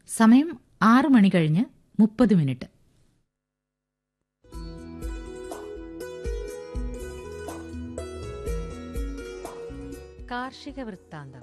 സമയം ആറ് മണി കഴിഞ്ഞ് മുപ്പത് മിനിറ്റ് കാർഷിക വൃത്താന്തം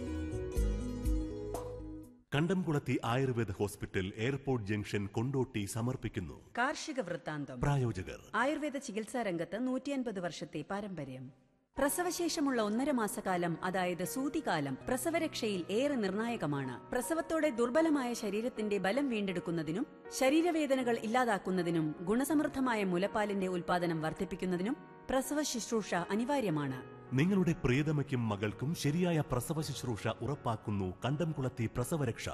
Kandamkulathi Ayurveda hospital airport junction Kondotty സമർപ്പിക്കുന്നു കാർഷിക വൃത്താന്തം പ്രായോജകർ ആയുർവേദ ചികിത്സാ രംഗത്ത് നൂറ്റിയൻപത് വർഷത്തെ പാരമ്പര്യം പ്രസവശേഷമുള്ള ഒന്നര മാസക്കാലം അതായത് സൂതികാലം പ്രസവരക്ഷയിൽ ഏറെ നിർണായകമാണ് പ്രസവത്തോടെ ദുർബലമായ ശരീരത്തിന്റെ ബലം വീണ്ടെടുക്കുന്നതിനും ശരീരവേദനകൾ ഇല്ലാതാക്കുന്നതിനും ഗുണസമൃദ്ധമായ മുലപ്പാലിന്റെ ഉൽപാദനം വർദ്ധിപ്പിക്കുന്നതിനും പ്രസവ ശുശ്രൂഷ അനിവാര്യമാണ് നിങ്ങളുടെ പ്രിയതമയ്ക്കും മകൾക്കും ശരിയായ പ്രസവ ശുശ്രൂഷ ഉറപ്പാക്കുന്നു കണ്ടംകുളത്തി പ്രസവരക്ഷ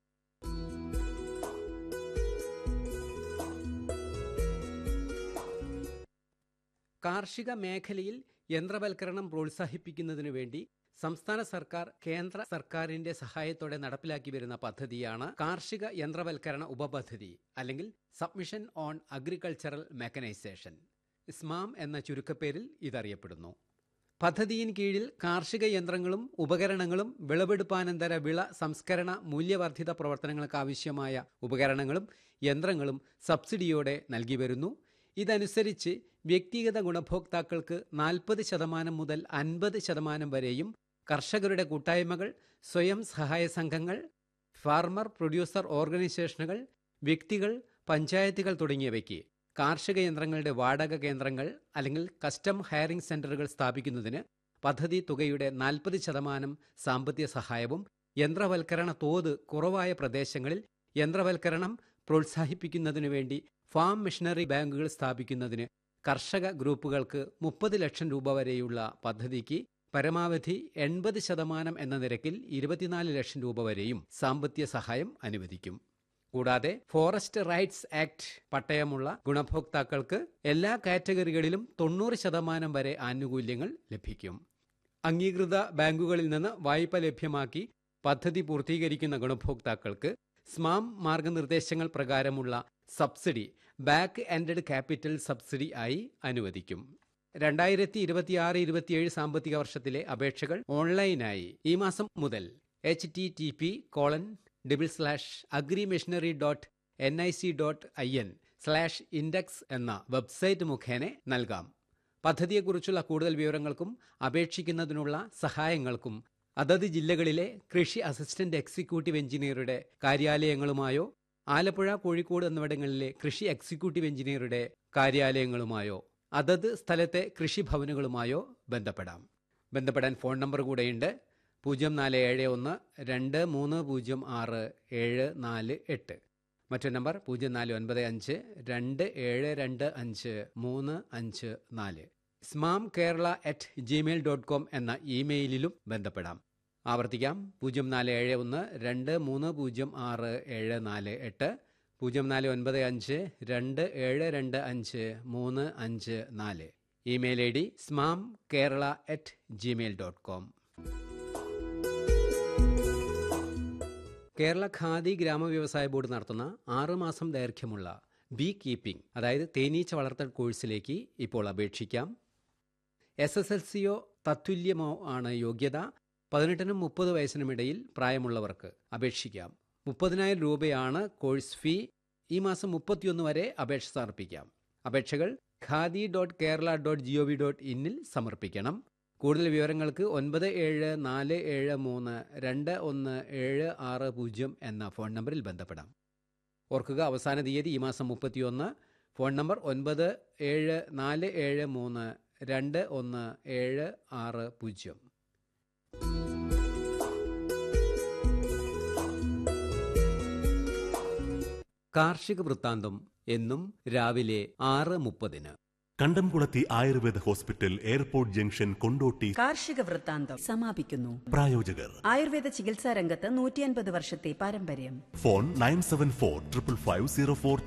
കാർഷിക മേഖലയിൽ യന്ത്രവൽക്കരണം പ്രോത്സാഹിപ്പിക്കുന്നതിനു വേണ്ടി സംസ്ഥാന സർക്കാർ കേന്ദ്ര സർക്കാരിന്റെ സഹായത്തോടെ നടപ്പിലാക്കി വരുന്ന പദ്ധതിയാണ് കാർഷിക യന്ത്രവൽക്കരണ ഉപപദ്ധതി അല്ലെങ്കിൽ submission on agricultural mechanisation SMAM എന്ന ചുരുക്കപ്പേരിൽ ഇതറിയപ്പെടുന്നു പദ്ധതിയിൻ കീഴിൽ കാർഷിക യന്ത്രങ്ങളും ഉപകരണങ്ങളും വിളവെടുപ്പാനന്തര വിള സംസ്കരണ മൂല്യവർദ്ധിത പ്രവർത്തനങ്ങൾക്ക് ആവശ്യമായ ഉപകരണങ്ങളും യന്ത്രങ്ങളും സബ്സിഡിയോടെ നൽകി വരുന്നു ഇതനുസരിച്ച് വ്യക്തിഗത ഗുണഭോക്താക്കൾക്ക് നാൽപ്പത് ശതമാനം മുതൽ അൻപത് ശതമാനം വരെയും കർഷകരുടെ കൂട്ടായ്മകൾ സ്വയം സഹായ സംഘങ്ങൾ ഫാർമർ പ്രൊഡ്യൂസർ ഓർഗനൈസേഷനുകൾ വ്യക്തികൾ പഞ്ചായത്തുകൾ തുടങ്ങിയവയ്ക്ക് കാർഷിക യന്ത്രങ്ങളുടെ വാടക കേന്ദ്രങ്ങൾ അല്ലെങ്കിൽ കസ്റ്റം ഹയറിംഗ് സെന്ററുകൾ സ്ഥാപിക്കുന്നതിന് പദ്ധതി തുകയുടെ നാൽപ്പത് ശതമാനം സാമ്പത്തിക സഹായവും യന്ത്രവൽക്കരണ തോത് കുറവായ പ്രദേശങ്ങളിൽ യന്ത്രവൽക്കരണം പ്രോത്സാഹിപ്പിക്കുന്നതിനു വേണ്ടി ഫാം മിഷനറി ബാങ്കുകൾ സ്ഥാപിക്കുന്നതിന് കർഷക ഗ്രൂപ്പുകൾക്ക് മുപ്പത് ലക്ഷം രൂപ വരെയുള്ള പദ്ധതിക്ക് പരമാവധി എൺപത് ശതമാനം എന്ന നിരക്കിൽ ഇരുപത്തിനാല് ലക്ഷം രൂപ വരെയും സാമ്പത്തിക സഹായം അനുവദിക്കും കൂടാതെ ഫോറസ്റ്റ് റൈറ്റ്സ് ആക്ട് പട്ടയമുള്ള ഗുണഭോക്താക്കൾക്ക് എല്ലാ കാറ്റഗറികളിലും തൊണ്ണൂറ് ശതമാനം വരെ ആനുകൂല്യങ്ങൾ ലഭിക്കും അംഗീകൃത ബാങ്കുകളിൽ നിന്ന് വായ്പ ലഭ്യമാക്കി പദ്ധതി പൂർത്തീകരിക്കുന്ന ഗുണഭോക്താക്കൾക്ക് സ്മാം മാർഗനിർദ്ദേശങ്ങൾ പ്രകാരമുള്ള subsidy back ended capital subsidy ആയി അനുവദിക്കും രണ്ടായിരത്തി ഇരുപത്തിയാറ് ഇരുപത്തിയേഴ് സാമ്പത്തിക വർഷത്തിലെ അപേക്ഷകൾ ഓൺലൈനായി ഈ മാസം മുതൽ H T T P colon double slash agri machinery dot N I C dot I N slash index എന്ന വെബ്സൈറ്റ് മുഖേന നൽകാം പദ്ധതിയെക്കുറിച്ചുള്ള കൂടുതൽ വിവരങ്ങൾക്കും അപേക്ഷിക്കുന്നതിനുള്ള സഹായങ്ങൾക്കും അതത് ജില്ലകളിലെ കൃഷി അസിസ്റ്റന്റ് എക്സിക്യൂട്ടീവ് എഞ്ചിനീയറുടെ കാര്യാലയങ്ങളുമായോ ആലപ്പുഴ കോഴിക്കോട് എന്നിവിടങ്ങളിലെ കൃഷി എക്സിക്യൂട്ടീവ് എഞ്ചിനീയറുടെ കാര്യാലയങ്ങളുമായോ അതത് സ്ഥലത്തെ കൃഷിഭവനുകളുമായോ ബന്ധപ്പെടാം ബന്ധപ്പെടാൻ ഫോൺ നമ്പർ കൂടെയുണ്ട് പൂജ്യം നാല് ഏഴ് ഒന്ന് രണ്ട് മൂന്ന് പൂജ്യം ആറ് ഏഴ് നാല് എട്ട് മറ്റൊരു നമ്പർ പൂജ്യം നാല് ഒൻപത് അഞ്ച് രണ്ട് ഏഴ് രണ്ട് അഞ്ച് മൂന്ന് അഞ്ച് നാല് SMAM Kerala at Gmail dot com എന്ന ഇമെയിലിലും ബന്ധപ്പെടാം ആവർത്തിക്കാം പൂജ്യം നാല് ഏഴ് ഒന്ന് രണ്ട് മൂന്ന് പൂജ്യം ആറ് ഏഴ് നാല് എട്ട് പൂജ്യം നാല് ഒൻപത് അഞ്ച് രണ്ട് ഏഴ് രണ്ട് അഞ്ച് മൂന്ന് അഞ്ച് നാല് email I D SMAM Kerala at Gmail dot com Kerala Khadi ഗ്രാമവ്യവസായ ബോർഡ് നടത്തുന്ന ആറുമാസം ദൈർഘ്യമുള്ള ബീ കീപ്പിംഗ് അതായത് തേനീച്ച വളർത്തൽ കോഴ്സിലേക്ക് ഇപ്പോൾ അപേക്ഷിക്കാം എസ് എസ് എൽ സിയോ തത്തുല്യമോ ആണ് യോഗ്യത പതിനെട്ടിനും മുപ്പത് വയസ്സിനുമിടയിൽ പ്രായമുള്ളവർക്ക് അപേക്ഷിക്കാം മുപ്പതിനായിരം രൂപയാണ് കോഴ്സ് ഫീ ഈ മാസം മുപ്പത്തിയൊന്ന് വരെ അപേക്ഷ സമർപ്പിക്കാം അപേക്ഷകൾ Khadi dot Kerala dot G O V dot ഇന്നിൽ സമർപ്പിക്കണം കൂടുതൽ വിവരങ്ങൾക്ക് ഒൻപത് ഏഴ് നാല് ഏഴ് മൂന്ന് രണ്ട് ഒന്ന് ഏഴ് ആറ് പൂജ്യം എന്ന ഫോൺ നമ്പറിൽ ബന്ധപ്പെടാം ഓർക്കുക അവസാന തീയതി ഈ മാസം മുപ്പത്തിയൊന്ന് ഫോൺ നമ്പർ ഒൻപത് ഏഴ് നാല് ഏഴ് മൂന്ന് രണ്ട് ഒന്ന് ഏഴ് ആറ് പൂജ്യം കാർഷിക വൃത്താന്തം എന്നും രാവിലെ ആറ് മുപ്പതിന് Kandamkulathi Ayurveda hospital airport junction Kondotty കാർഷിക വൃത്താന്തം സമാപിക്കുന്നു പ്രായോജകർ ആയുർവേദ ചികിത്സാ രംഗത്ത് നൂറ്റിയൻപത് വർഷത്തെ പാരമ്പര്യം phone nine seven four triple five zero four